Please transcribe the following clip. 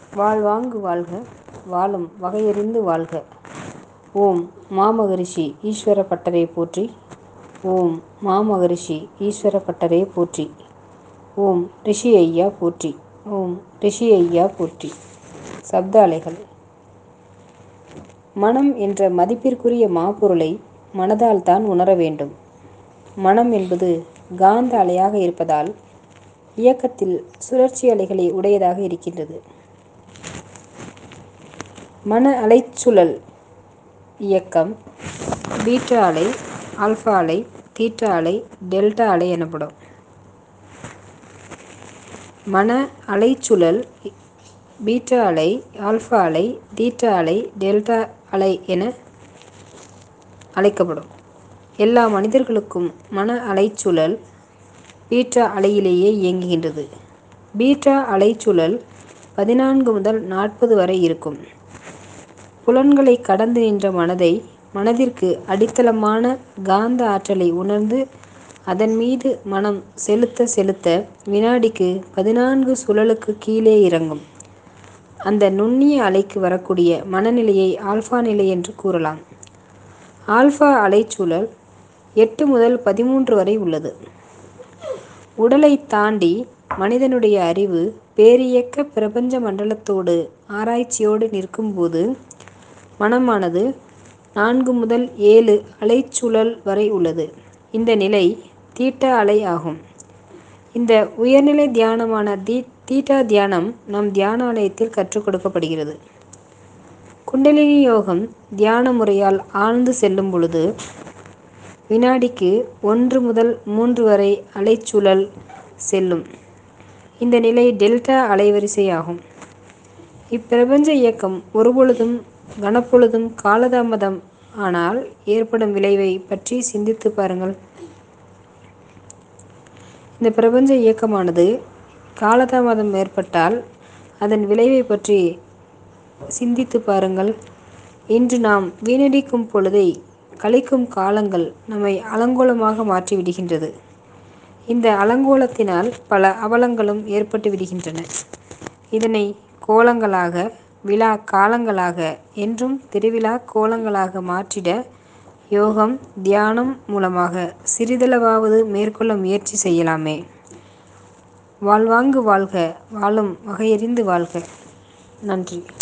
வாழ்வாங்கு வாழ்க வாழும் வகையறிந்து வாழ்க ஓம் மாமகரிஷி ஈஸ்வர பட்டரே போற்றி ஓம் மாமகரிஷி ஈஸ்வர பட்டரே போற்றி ஓம் ரிஷி ஐயா போற்றி ஓம் ரிஷி ஐயா போற்றி சப்த அலைகள் மனம் என்ற மதிப்பிற்குரிய மாப்பொருளை மனதால் தான் உணர வேண்டும் மனம் என்பது காந்த அலையாக இருப்பதால் இயக்கத்தில் சுழற்சி அலைகளை உடையதாக இருக்கின்றது மன அலைச்சுழல் இயக்கம் பீட்டா அலை ஆல்ஃபா அலை தீட்டா அலை டெல்டா அலை எனப்படும் மன அலைச்சுழல் பீட்டா அலை ஆல்ஃபா அலை தீட்டா அலை டெல்டா அலை என அழைக்கப்படும் எல்லா மனிதர்களுக்கும் மன அலைச்சுழல் பீட்டா அலையிலேயே இயங்குகின்றது பீட்டா அலைச்சுழல் பதினான்கு முதல் நாற்பது வரை இருக்கும் புலன்களை கடந்து நின்ற மனதை மனதிற்கு அடித்தளமான காந்த ஆற்றலை உணர்ந்து அதன் மீது மனம் செலுத்த செலுத்த வினாடிக்கு பதினான்கு சுழலுக்கு கீழே இறங்கும் அந்த நுண்ணிய அலைக்கு வரக்கூடிய மனநிலையை ஆல்ஃபா நிலை என்று கூறலாம் ஆல்ஃபா அலைச்சூழல் எட்டு முதல் பதிமூன்று வரை உள்ளது உடலை தாண்டி மனிதனுடைய அறிவு பேரியக்க பிரபஞ்ச மண்டலத்தோடு ஆராய்ச்சியோடு நிற்கும்போது மனமானது நான்கு முதல் ஏழு அலைச்சுழல் வரை உள்ளது இந்த நிலை தீட்டா அலை ஆகும் இந்த உயர்நிலை தியானமான தி தீட்டா தியானம் நம் தியானாலயத்தில் கற்றுக் கொடுக்கப்படுகிறது குண்டலினி யோகம் தியான முறையால் ஆழ்ந்து செல்லும் பொழுது வினாடிக்கு ஒன்று முதல் மூன்று வரை அலைச்சுழல் செல்லும் இந்த நிலை டெல்டா அலைவரிசை ஆகும் இப்பிரபஞ்ச இயக்கம் ஒருபொழுதும் கனப்பொழுதும் காலதாமதம் ஆனால் ஏற்படும் விளைவை பற்றி சிந்தித்து பாருங்கள் இந்த பிரபஞ்ச இயக்கமானது காலதாமதம் ஏற்பட்டால் அதன் விளைவை பற்றி சிந்தித்து பாருங்கள் இன்று நாம் வீணடிக்கும் பொழுதை கழிக்கும் காலங்கள் நம்மை அலங்கோலமாக மாற்றிவிடுகின்றது இந்த அலங்கோலத்தினால் பல அவலங்களும் ஏற்பட்டு விடுகின்றன இதனை கோலங்களாக விழா காலங்களாக என்றும் திருவிழா கோலங்களாக மாற்றிட யோகம் தியானம் மூலமாக சிறிதளவாவது மேற்கொள்ள முயற்சி செய்யலாமே வாழ்வாங்கு வாழ்க வாழும் வகையறிந்து வாழ்க நன்றி